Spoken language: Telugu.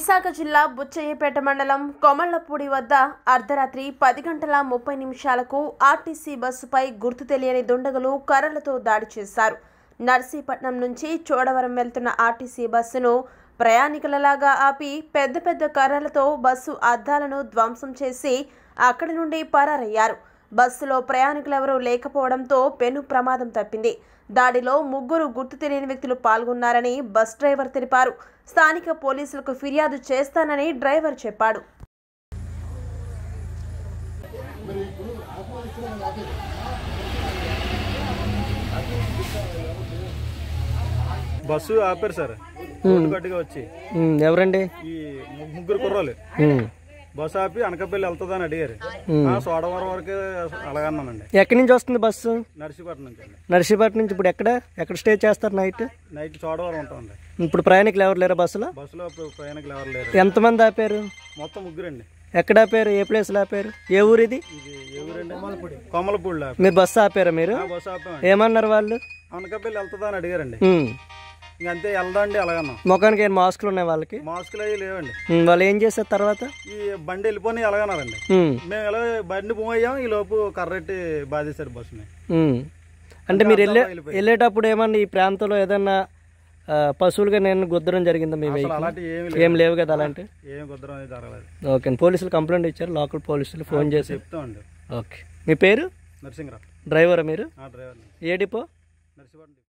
విశాఖ జిల్లా బుచ్చయ్యపేట మండలం కొమళ్లపూడి వద్ద అర్ధరాత్రి పది గంటల ముప్పై నిమిషాలకు ఆర్టీసీ బస్సుపై గుర్తు తెలియని దుండగులు కర్రలతో దాడి చేశారు నర్సీపట్నం నుంచి చోడవరం వెళ్తున్న ఆర్టీసీ బస్సును ప్రయాణికులలాగా ఆపి పెద్ద పెద్ద కర్రలతో బస్సు అద్దాలను ధ్వంసం చేసి అక్కడి నుండి పరారయ్యారు బస్సులో ప్రయాణికులెవరూ లేకపోవడంతో పెను ప్రమాదం తప్పింది దాడిలో ముగ్గురు గుర్తు తెలియని వ్యక్తులు పాల్గొన్నారని బస్ డ్రైవర్ తెలిపారు స్థానిక పోలీసులకు ఫిర్యాదు చేస్తానని డ్రైవర్ చెప్పాడు బస్సు ఆపారు సార్ రోడ్డు గట్టిగా వచ్చి ఉమ్, ఎవరండి ఈ ము- ముగ్గురు కుర్రాలు ఉమ్. బస్సు ఆపి అనకాపల్లి వెళ్తుందని అడిగారు ఆ, సోడవరం వరకు అలాగన్నానండి ఎక్కడి నుంచి వస్తుంది బస్సు నర్సీపట్నం నుంచి అండి నర్సీపట్నం నుంచి ఇప్పుడు ఎక్కడ ఎక్కడ స్టే చేస్తారు నైట్ నైట్ చోడవరం ఉంటామండి ఇప్పుడు ప్రయాణికులు ఎవరు లేరా బస్సులో బస్సులో ఇప్పుడు ప్రయాణికులు ఎవరు లేరు ఎంతమంది ఆపారు మొత్తం ముగ్గురండి ఎక్కడ ఆపారు ఏ ప్లేస్లో ఆపారు ఏ ఊరు ఇది ఇది ఎవరండి కొమలపూడి కొమలపూడిలో ఆపి మీరు బస్సు ఆపారా మీరు ఆ, బస్సు ఆపామండి ఏమన్నారు వాళ్ళు అనకాపల్లి వెళ్తుందని అడిగారండి ఉమ్. ఇంక అంతే వెళ్దాండి అలాగన్నాం ముఖానికి ఏం మాస్కులు ఉన్నాయి వాళ్ళకి మాస్కులు అవి లేవండి ఉమ్, వాళ్ళు ఏం చేశారు తర్వాత ఈ బండి వెళ్ళిపోయి అలాగన్నారండి ఉమ్, మేము ఎలా బండి మూవ్ అయ్యాం ఈ లోపు కర్రెట్టి బాధేశారు బస్సుని ఉమ్. అంటే మీరు వెళ్ళే వెళ్ళేటప్పుడు ఏమన్నా ఈ ప్రాంతంలో ఏదన్నా ఆ, పశువులుగా నేను గుద్దడం జరిగిందా మీ అసలు వెహికల్ అలాంటివి ఏమి ఏం లేవు కదా అలాంటి ఏం కుదరం అనేది జరగలేదు ఓకే పోలీసులు కంప్లైంట్ ఇచ్చారు లోకల్ పోలీసులు ఫోన్ చేసి చెప్తామండి ఓకే మీ పేరు నరసింహరావు డ్రైవరా మీరు ఆ డ్రైవర్ ఏ డిపో నర్సీపట్నం